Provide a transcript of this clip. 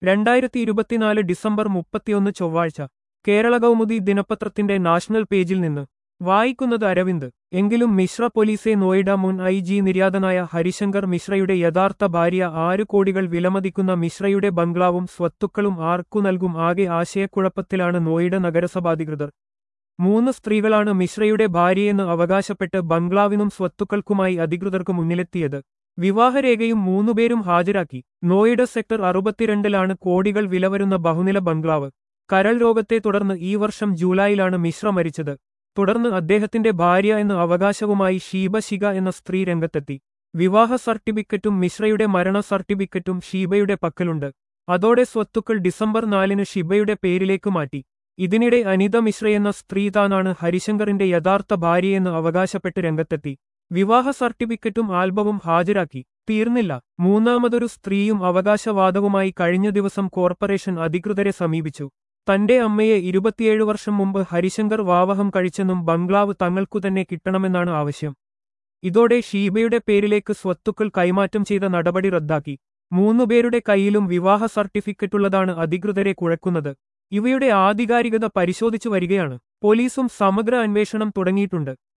രണ്ടായിരത്തി ഇരുപത്തിനാല് ഡിസംബർ മുപ്പത്തിയൊന്ന് ചൊവ്വാഴ്ച കേരള കൗമുദി ദിനപത്രത്തിന്റെ നാഷണൽ പേജിൽ നിന്ന് വായിക്കുന്നത് അരവിന്ദ് എങ്കിലും മിശ്ര പോലീസെ നോയിഡ മുൻ ഐ ജി നിര്യാതനായ ഹരിശങ്കർ മിശ്രയുടെ യഥാർത്ഥ ഭാര്യ ആറ് കോടികൾ വിലമതിക്കുന്ന മിശ്രയുടെ ബംഗ്ലാവും സ്വത്തുക്കളും ആർക്കു നൽകും ആകെ ആശയക്കുഴപ്പത്തിലാണ് നോയിഡ നഗരസഭാധികൃതർ മൂന്ന് സ്ത്രീകളാണ് മിശ്രയുടെ ഭാര്യയെന്ന് അവകാശപ്പെട്ട് ബംഗ്ലാവിനും സ്വത്തുക്കൾക്കുമായി അധികൃതർക്ക് മുന്നിലെത്തിയത് വിവാഹരേഖയും മൂന്നുപേരും ഹാജരാക്കി നോയിഡ സെക്ടർ അറുപത്തിരണ്ടിലാണ് കോടികൾ വിലവരുന്ന ബഹുനില ബംഗ്ലാവ് കരൾ രോഗത്തെ തുടർന്ന് ഈ വർഷം ജൂലൈയിലാണ് മിശ്ര മരിച്ചത് തുടർന്ന് അദ്ദേഹത്തിന്റെ ഭാര്യ എന്ന അവകാശവുമായി ഷീബ ശിഖ എന്ന സ്ത്രീ രംഗത്തെത്തി വിവാഹ സർട്ടിഫിക്കറ്റും മിശ്രയുടെ മരണ സർട്ടിഫിക്കറ്റും ഷീബയുടെ പക്കലുണ്ട് അതോടെ സ്വത്തുക്കൾ ഡിസംബർ നാലിന് ഷിബയുടെ പേരിലേക്ക് മാറ്റി ഇതിനിടെ അനിത മിശ്രയെന്ന സ്ത്രീ താനാണ് ഹരിശങ്കറിന്റെ യഥാർത്ഥ ഭാര്യയെന്ന് അവകാശപ്പെട്ട് രംഗത്തെത്തി വിവാഹ സർട്ടിഫിക്കറ്റും ആൽബവും ഹാജരാക്കി തീർന്നില്ല മൂന്നാമതൊരു സ്ത്രീയും അവകാശവാദവുമായി കഴിഞ്ഞ ദിവസം കോർപ്പറേഷൻ അധികൃതരെ സമീപിച്ചു തന്റെ അമ്മയെ ഇരുപത്തിയേഴ് വർഷം മുമ്പ് ഹരിശങ്കർ വാവഹം കഴിച്ചെന്നും ബംഗ്ലാവ് തങ്ങൾക്കു തന്നെ കിട്ടണമെന്നാണ് ആവശ്യം ഇതോടെ ഷീബയുടെ പേരിലേക്ക് സ്വത്തുക്കൾ കൈമാറ്റം ചെയ്ത നടപടി റദ്ദാക്കി മൂന്നുപേരുടെ കയ്യിലും വിവാഹ സർട്ടിഫിക്കറ്റുള്ളതാണ് അധികൃതരെ കുഴക്കുന്നത് ഇവയുടെ ആധികാരികത പരിശോധിച്ചു വരികയാണ് പോലീസും സമഗ്ര അന്വേഷണം തുടങ്ങിയിട്ടുണ്ട്